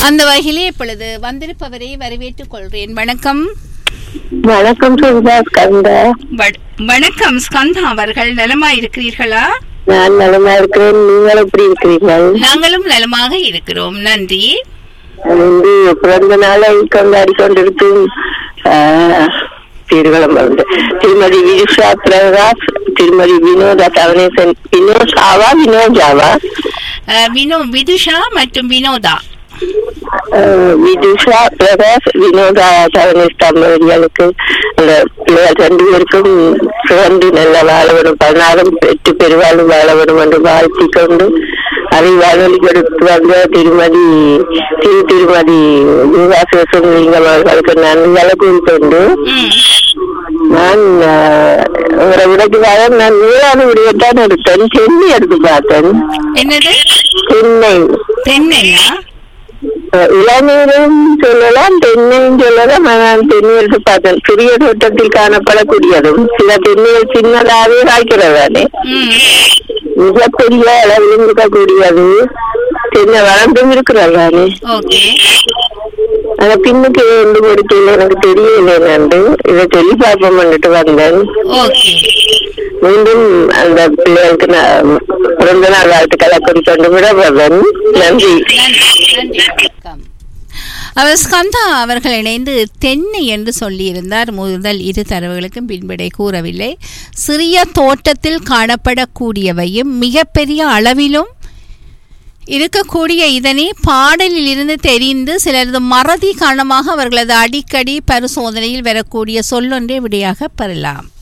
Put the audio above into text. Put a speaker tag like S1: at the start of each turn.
S1: அந்த வகையிலே இப்பொழுது வந்திருப்பவரை வரவேற்றுக் கொள்கிறேன் வணக்கம்
S2: வணக்கம் சுந்தா ஸ்கந்தா
S1: வ- வணக்கம் ஸ்கந்தா அவர்கள் நலமா இருக்கிறீர்களா
S2: நான் நலமா இருக்கிறேன் நீங்கள் எப்படி இருக்கிறீர்கள்
S1: நாங்களும் நலமாக இருக்கிறோம் நன்றி
S2: நான் வந்து பிறந்த நாளை கொண்டாடி கொண்டிருக்கும் ஆஹ், திருவள்ளம் வந்து திருமதி விருஷா பிரகாஷ் திருமதி வினோதா தவனேசன் வினோஷாவா வினோஜாவா
S1: அஹ், வினோ விதுஷா மற்றும் வினோதா
S2: ஆஹ், விதுஷா பிரகாஷ் வினோதா தவனேஷ் தம்பதிகளுக்கு அந்த பிள்ளைகள் ரெண்டு பேருக்கும் சிறந்து நல்ல வாழ வேணும் பதினாறும் பெற்று பெருவாழும் வாழ வேணும் என்று வாழ்த்தி கொண்டு அதை வானொலி கொடுத்து வந்த திருமதி திரு திருமதி யுவாசேசன் நீங்கள் அவர்களுக்கு நன்றிகளை கூறிக்கொண்டு
S1: ம்.
S2: நான் ஆஹ், உங்களை விடக்குவாக நான் நீரான விடையத்தான் எடுத்தேன் சென்னை எடுத்து பார்த்தேன்
S1: என்னது
S2: சென்னை
S1: தென்னையா
S2: அஹ், இளநீரும் சொல்லலாம் தென்னையும் சொல்லலாம் ஆனால் தென்னை எடுத்து பார்த்தேன் சிறிய தோட்டத்தில் காணப்படக்கூடியதும் சில தென்னைகள் சின்னதாகவே காய்க்கிறதானே
S1: ம்.
S2: மிகப்பெரிய அளவில் இருக்கக்கூடியது தென்னை வளர்ந்தும் இருக்கிறதானே
S1: ஓகே
S2: ஆனா பின்னுக்கு வந்து கொடுக்கல எனக்கு தெரியல என்னண்டு இதை சொல்லி பார்ப்போம் பண்ணிட்டு வந்தேன்
S1: ஓகே
S2: மீண்டும் அந்த பிள்ளைகளுக்கு நான் பிறந்த நாள் வாழ்த்துக்களை கொண்டு விட வந்தேன் நன்றி
S1: நன்றி நன்றி வணக்கம் அவர் ஸ்கந்தா அவர்கள் இணைந்து தென்னை என்று சொல்லியிருந்தார் முதல் இரு தரவுகளுக்கும் பின்படை கூறவில்லை சிறிய தோட்டத்தில் காணப்படக்கூடியவையும் மிகப்பெரிய அளவிலும் இருக்கக்கூடிய இதனை பாடலில் இருந்து தெரிந்து சிலரது மறதி காரணமாக அவர்களது அடிக்கடி பரிசோதனையில் வரக்கூடிய சொல்லொன்றை விடையாக பெறலாம்